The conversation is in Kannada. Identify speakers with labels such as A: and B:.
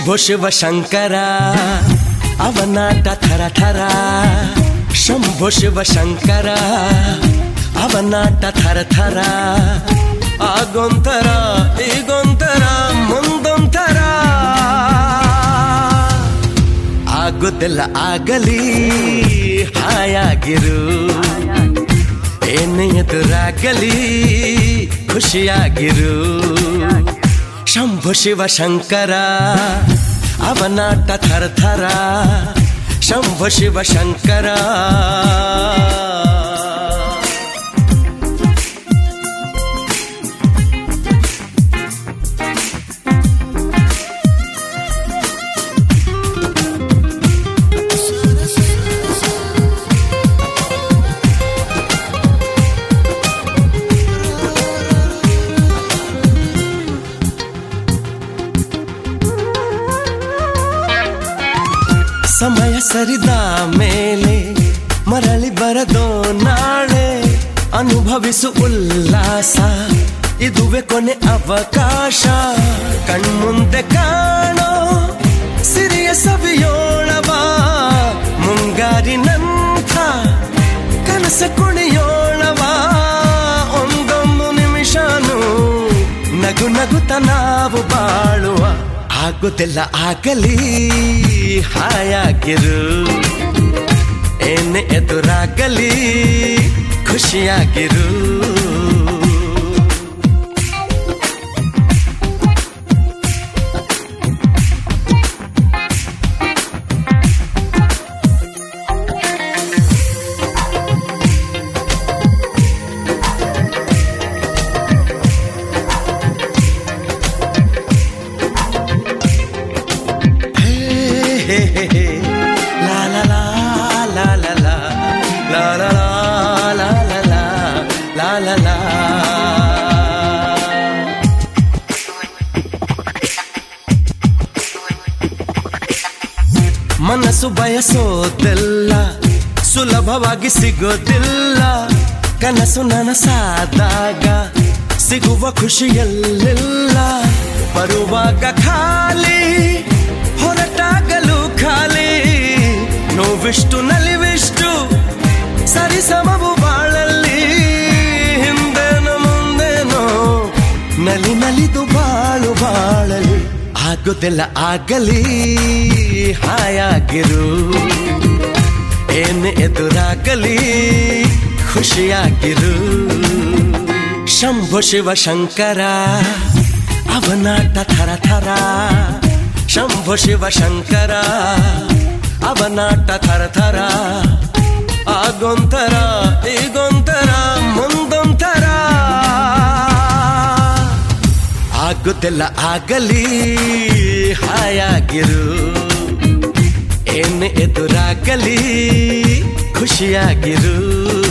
A: ಶಂಭು ಶಿವ ಶಂಕರ ಅವನಾಟ ಥರ ಥರ ಶಂಭು ಶಿವ ಶಂಕರ ಅವನಾಟ ಥರ ಥರ ಆಗೊಂತರ ಈಗೊಂತರ ಮುಂದೊಂಥರ ಆಗುತ್ತಿಲ್ಲ ಆಗಲಿ ಹಾಯಾಗಿರು ಏನೇ ಎದುರಾಗಲಿ ಖುಷಿಯಾಗಿರು ಶಂಭು ಶಿವ ಶಂಕರ ಅವನಾಟ ಥರ ಥರ ಶಂಭು ಶಿವ ಶಂಕರ ಸಮಯ ಸರಿದ ಮೇಲೆ ಮರಳಿ ಬರದೋ ನಾಳೆ ಅನುಭವಿಸು ಉಲ್ಲಾಸ ಇದುವೆ ಕೊನೆ ಅವಕಾಶ ಕಣ್ಮುಂದೆ ಕಾಣೋ ಸಿರಿಯ ಸವಿಯೋಳವ ಮುಂಗಾರಿನಂಥ ಕನಸ ಕುಣಿಯೋಳವ ಒಂದೊಂದು ನಿಮಿಷನು ನಗು ನಗುತ್ತ ನಾವು ಬಾಳುವ ಆಗುತ್ತಿಲ್ಲ ಆಗಲಿ ಹಾಯಾಗಿರು ಏನೇ ಎದುರಾಗಲಿ ಖುಷಿಯಾಗಿರು ಹೇ, ಹೇ, ಹೇ, ಹೇ. ಲಾ ಲಾ ಲಾ ಲಾ ಲಾ ಲಾ. ಲಾ ಲಾ ಲಾ ಲಾ ಲಾ ಲಾ. ಲಾ ಲಾ ಲಾ. ಮನಸ್ಸು ಬಯಸೋದೆಲ್ಲ ಸುಲಭವಾಗಿ ಸಿಗೋದಿಲ್ಲ ಕನಸು ನನಸಾದಾಗ ಸಿಗುವ ಖುಷಿಯಲ್ಲೆಲ್ಲ ಬರುವಾಗ ಖಾಲಿ ಹೊರಟಾಗಲು ಖಾಲಿ ನೋವಿಷ್ಟು ನಲಿವಿಷ್ಟು ಸರಿಸಮವು ಬಾಳಲ್ಲಿ ಹಿಂದೇನೋ ಮುಂದೇನೋ ನಲಿ ನಲಿದು ಬಾಳು ಬಾಳಲಿ ಆಗುತ್ತಿಲ್ಲ ಆಗಲಿ ಹಾಯಾಗಿರು ಏನೇ ಎದುರಾಗಲಿ ಖುಷಿಯಾಗಿರು ಶಂಭು ಶಿವ ಶಂಕರ ಅವನಾಟ ಥರ ಥರ ಶಂಭು ಶಿವ ಶಂಕರ ಅವನಾಟ ಥರ ಥರ ಆಗೊಂತರ ಈಗೊಂತರ ಮುಂದೊಂಥರ ಆಗುತ್ತಿಲ್ಲ ಆಗಲಿ ಹಾಯಾಗಿರು ಏನೇ ಎದುರಾಗಲಿ ಖುಷಿಯಾಗಿರು